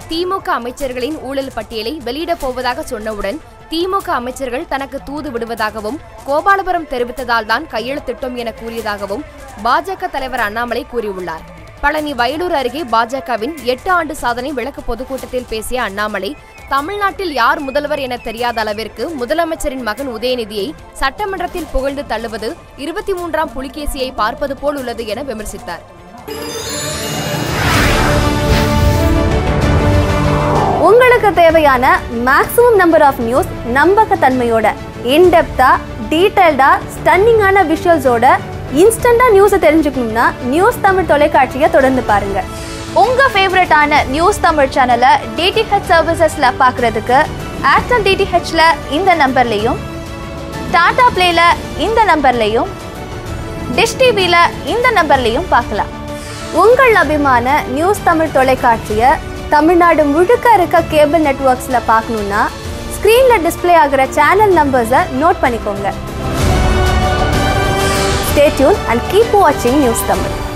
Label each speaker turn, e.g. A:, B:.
A: திமுக அமைச்சர்களின் ஊழல் பட்டியலை வெளியிடப் போவதாக சொன்னவுடன் திமுக அமைச்சர்கள் தனக்கு தூது விடுவதாகவும் கோபாலபுரம் தெரிவித்ததால் தான் கையெழுத்திட்டோம் என கூறியதாகவும் பாஜக தலைவர் அண்ணாமலை கூறியுள்ளார் பழனி வயலூர் அருகே பாஜகவின் எட்டு ஆண்டு சாதனை விளக்க பொதுக்கூட்டத்தில் பேசிய அண்ணாமலை தமிழ்நாட்டில் யார் முதல்வர் என தெரியாத அளவிற்கு முதலமைச்சரின் மகன் உதயநிதியை சட்டமன்றத்தில் புகழ்ந்து தள்ளுவது இருபத்தி மூன்றாம் புலிகேசியை பார்ப்பது போல் உள்ளது என விமர்சித்தார்
B: உங்களுக்கு தேவையான மேக்ஸிமம் நம்பர் ஆஃப் நியூஸ் நம்பகத்தன்மையோட இன்டெப்தா டீடைல்டா ஸ்டன்னிங்கான விஷுவல்ஸோட இன்ஸ்டண்டா நியூஸை தெரிஞ்சுக்கணும்னா நியூஸ் தமிழ் தொலைக்காட்சியை தொடர்ந்து பாருங்க உங்க ஃபேவரட்டான நியூஸ் தமிழ் சேனலை டிடிஹெச் சர்வீசஸ்ல பார்க்கறதுக்கு ஏர்டெல் டிடிஹெச்ல இந்த நம்பர்லையும் டாடா பிளேல இந்த நம்பர்லையும் டிஷ் டிவியில் இந்த நம்பர்லையும் பார்க்கலாம் உங்கள் அபிமான நியூஸ் தமிழ் தொலைக்காட்சியை தமிழ்நாடு முழுக்க இருக்க கேபிள் நெட்வொர்க்ஸில் பார்க்கணுன்னா ஸ்க்ரீனில் டிஸ்ப்ளே ஆகிற சேனல் நம்பர்ஸை நோட் பண்ணிக்கோங்க ஸ்டே டியூன் அண்ட் கீப் வாட்சிங் நியூஸ் தமிழ்